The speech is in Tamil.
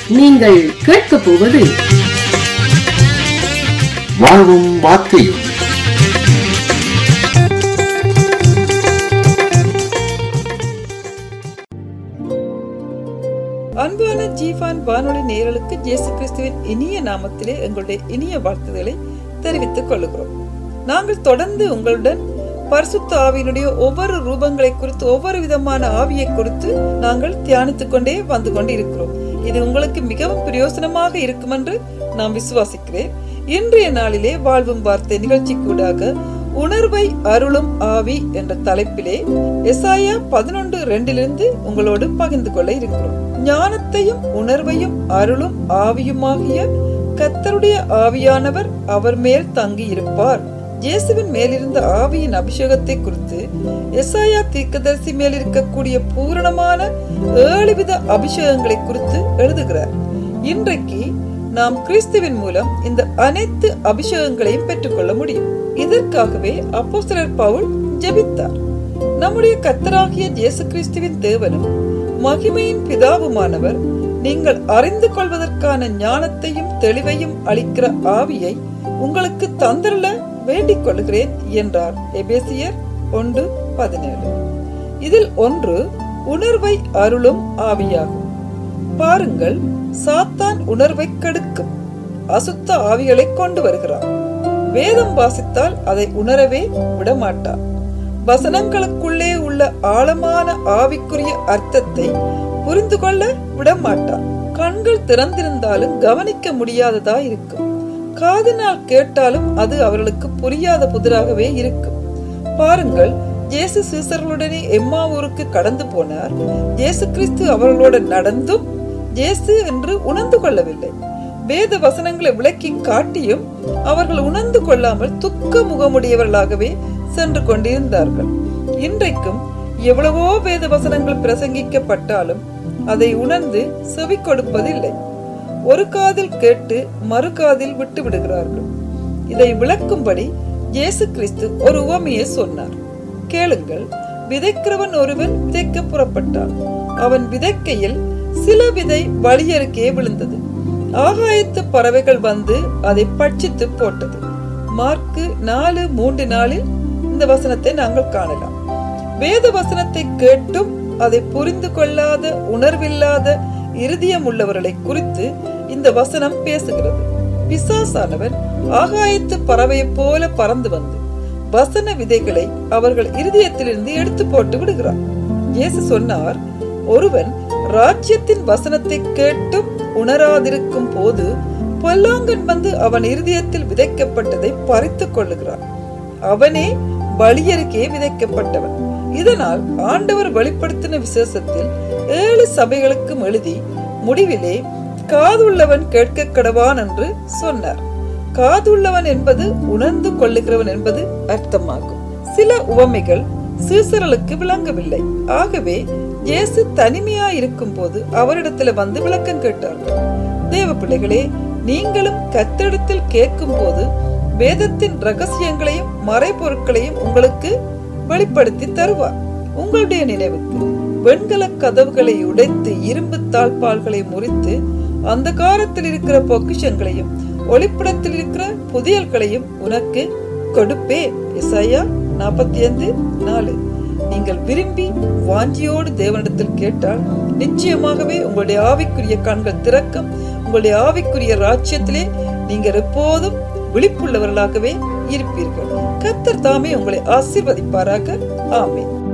நீங்கள் கேட்கப் போவது வாழ்வும் வார்த்தையும் அன்பான ஜீவான் வானொலி நேயர்களுக்கு இயேசு கிறிஸ்துவின் இனிய நாமத்திலே எங்களுடைய இனிய வாழ்த்துதலை தெரிவித்துக் கொள்கிறோம் நாங்கள் தொடர்ந்து உங்களுடன் பரிசுத்த ஆவியினுடைய ஒவ்வொரு ரூபங்களை குறித்து ஒவ்வொரு விதமான ஆவியை குறித்து நாங்கள் தியானித்துக் கொண்டே வந்து கொண்டு இருக்கிறோம் இது உங்களுக்கு மிகவும் பிரயோசனமாக இருக்கும் என்று நான் விசுவாசிக்கிறேன் இன்றைய நாளிலே வாழ்வும் வார்த்தை நிகழ்ச்சி கூடாக உணர்வை அருளும் ஆவி என்ற தலைப்பிலே எசாயா பதினொன்று ரெண்டிலிருந்து உங்களோடு பகிர்ந்து கொள்ள இருக்கிறோம் ஞானத்தையும் உணர்வையும் அருளும் ஆவியுமாகிய கத்தருடைய ஆவியானவர் அவர் மேல் தங்கி இருப்பார் இயேசுவின் மேலிருந்த ஆவியின் அபிஷேகத்தை குறித்து எசாயா தீர்க்கதரிசி மேல் இருக்கக்கூடிய பூரணமான ஏழு வித அபிஷேகங்களை குறித்து எழுதுகிறார் இன்றைக்கு நாம் கிறிஸ்துவின் மூலம் இந்த அனைத்து அபிஷேகங்களையும் பெற்றுக்கொள்ள முடியும் இதற்காகவே அப்போஸ்தலர் பவுல் ஜெபித்தார் நம்முடைய கத்தராகிய இயேசு கிறிஸ்துவின் தேவனும் மகிமையின் பிதாவுமானவர் நீங்கள் அறிந்து கொள்வதற்கான ஞானத்தையும் தெளிவையும் அளிக்கிற ஆவியை உங்களுக்கு தந்தரல வேண்டிக் கொள்கிறேன் என்றார் எபேசியர் ஒன்று பதினேழு இதில் ஒன்று உணர்வை அருளும் ஆவியாகும் பாருங்கள் சாத்தான் உணர்வை கெடுக்கும் அசுத்த ஆவிகளை கொண்டு வருகிறார் வேதம் வாசித்தால் அதை உணரவே விடமாட்டார் வசனங்களுக்குள்ளே உள்ள ஆழமான ஆவிக்குரிய அர்த்தத்தை புரிந்து கொள்ள விடமாட்டார் கண்கள் திறந்திருந்தாலும் கவனிக்க முடியாததா இருக்கும் காதினால் கேட்டாலும் அது அவர்களுக்கு புரியாத புதிராகவே இருக்கும் பாருங்கள் இயேசு சீசர்களுடனே எம்மாவூருக்கு கடந்து போனார் இயேசு கிறிஸ்து அவர்களோடு நடந்தும் இயேசு என்று உணர்ந்து கொள்ளவில்லை வேத வசனங்களை விளக்கி காட்டியும் அவர்கள் உணர்ந்து கொள்ளாமல் துக்க முகமுடையவர்களாகவே சென்று கொண்டிருந்தார்கள் இன்றைக்கும் எவ்வளவோ வேத வசனங்கள் பிரசங்கிக்கப்பட்டாலும் அதை உணர்ந்து செவி கொடுப்பதில்லை ஒரு காதில் கேட்டு மறு காதில் விட்டு விடுகிறார்கள் இதை விளக்கும்படி இயேசு கிறிஸ்து ஒரு உவமையை சொன்னார் கேளுங்கள் விதைக்கிறவன் ஒருவன் விதைக்க புறப்பட்டான் அவன் விதைக்கையில் சில விதை வழியருக்கே விழுந்தது ஆகாயத்து பறவைகள் வந்து அதை பட்சித்து போட்டது மார்க்கு நாலு மூன்று நாளில் இந்த வசனத்தை நாங்கள் காணலாம் வேத வசனத்தை கேட்டும் அதை புரிந்து கொள்ளாத உணர்வில்லாத இருதயம் உள்ளவர்களை குறித்து இந்த வசனம் பேசுகிறது பிசாசானவன் ஆகாயத்து பறவையைப் போல பறந்து வந்து வசன விதைகளை அவர்கள் இருதயத்திலிருந்து எடுத்து போட்டு விடுகிறார் இயேசு சொன்னார் ஒருவன் ராஜ்யத்தின் வசனத்தை கேட்டும் உணராதிருக்கும் போது பொல்லாங்கன் வந்து அவன் இருதயத்தில் விதைக்கப்பட்டதை பறித்துக் கொள்ளுகிறான் அவனே வழியருக்கே விதைக்கப்பட்டவன் இதனால் ஆண்டவர் வெளிப்படுத்தின விசேஷத்தில் ஏழு சபைகளுக்கும் எழுதி முடிவிலே காதுள்ளவன் கேட்க கடவான் என்று சொன்னார் காதுள்ளவன் என்பது உணர்ந்து கொள்ளுகிறவன் என்பது அர்த்தமாகும் சில உவமைகள் சீசர்களுக்கு விளங்கவில்லை ஆகவே இயேசு தனிமையா இருக்கும் போது அவரிடத்துல வந்து விளக்கம் கேட்டார்கள் தேவ பிள்ளைகளே நீங்களும் கத்திடத்தில் கேட்கும் போது வேதத்தின் ரகசியங்களையும் மறைபொருட்களையும் உங்களுக்கு வெளிப்படுத்தி தருவார் உங்களுடைய நினைவுக்கு வெண்கல கதவுகளை உடைத்து இரும்பு தாழ்பால்களை முறித்து அந்த காலத்தில் இருக்கிற பொக்கிஷங்களையும் ஒளிப்படத்தில் இருக்கிற புதியல்களையும் உனக்கு கொடுப்பே இசையா நாற்பத்தி ஐந்து நாலு நீங்கள் விரும்பி வாஞ்சியோடு தேவனிடத்தில் கேட்டால் நிச்சயமாகவே உங்களுடைய ஆவிக்குரிய கண்கள் திறக்கும் உங்களுடைய ஆவிக்குரிய ராஜ்யத்திலே நீங்கள் எப்போதும் விழிப்புள்ளவர்களாகவே இருப்பீர்கள் கத்தர் தாமே உங்களை ஆசீர்வதிப்பாராக ஆமேன்